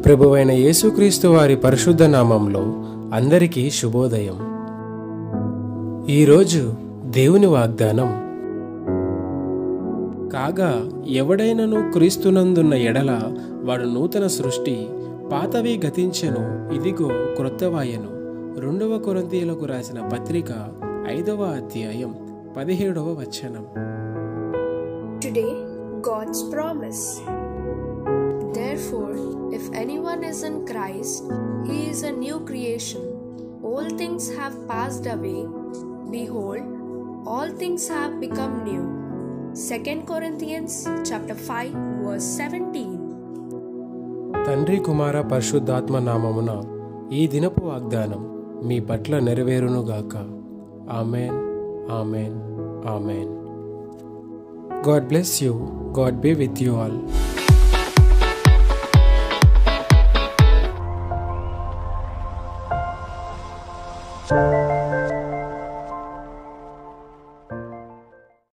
ప్రభువైన యేసుక్రీస్తు వారి పరిశుద్ధ నామంలో అందరికీ శుభోదయం ఈరోజు దేవుని వాగ్దానం కాగా ఎవడైనను క్రీస్తునందున్న ఎడల వాడు నూతన సృష్టి పాతవి గతించెను ఇదిగో క్రొత్తవాయను రెండవ కొరంతీయులకు రాసిన పత్రిక ఐదవ అధ్యాయం పదిహేడవ వచనం Today, God's promise. Therefore, if anyone is in Christ, he is a new creation. All things have passed away. Behold, all things have become new. 2 Corinthians chapter 5 verse 17. తండ్రి కుమార పరిశుద్ధాత్మ నామమున ఈ దినపు వాగ్దానం మీ పట్ల నెరవేరునుగాక amen amen amen God bless you God be with you all thank you